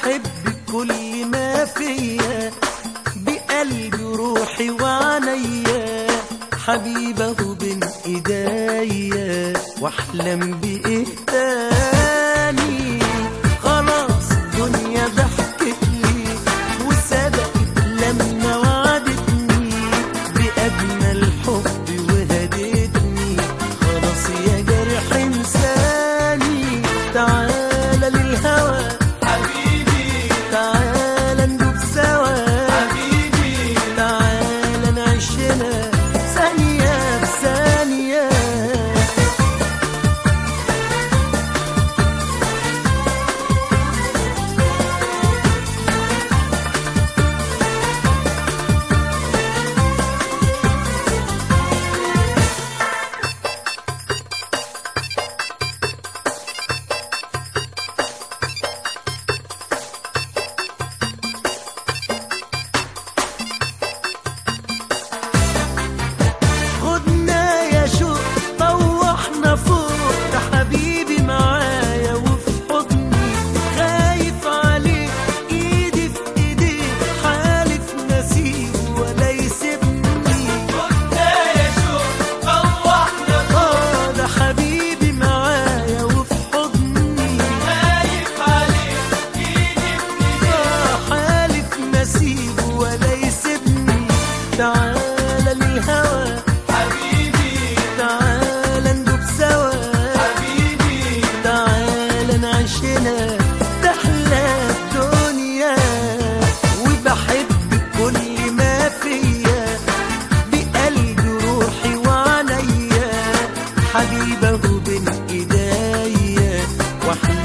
وبحبك كل ما فيا بقلبي وروحي وعينيا حبيبه بين ايديا واحلم بايه تاني خلاص الدنيا ضحكت لي وصدقت لما وعدتني باجمل حب وهديتني خلاص يا جرح انساني تعالى للهوى حبيبي تعالى ندوب سوا حبيبي تعالى نعيشنا ثانية بثانية خدنا يا شوق طوحنا فوق ده حبيبي معايا وفي حضني خايف عليك ايدي في ايديك حالف نسيب ولا يسيبني كنا يا شوق طوحنا اه ده حبيبي معايا وفي حضني خايف عليك ايدي في آه حالف نسيب ولا يسيبني تعالى للهوى حبيبي تعالى ندوب سوا حبيبي تعالى نعيشنا تحلى الدنيا وبحب كل ما فيا بقلبي وروحي وعينيا حبيبه بين ايديا واحلى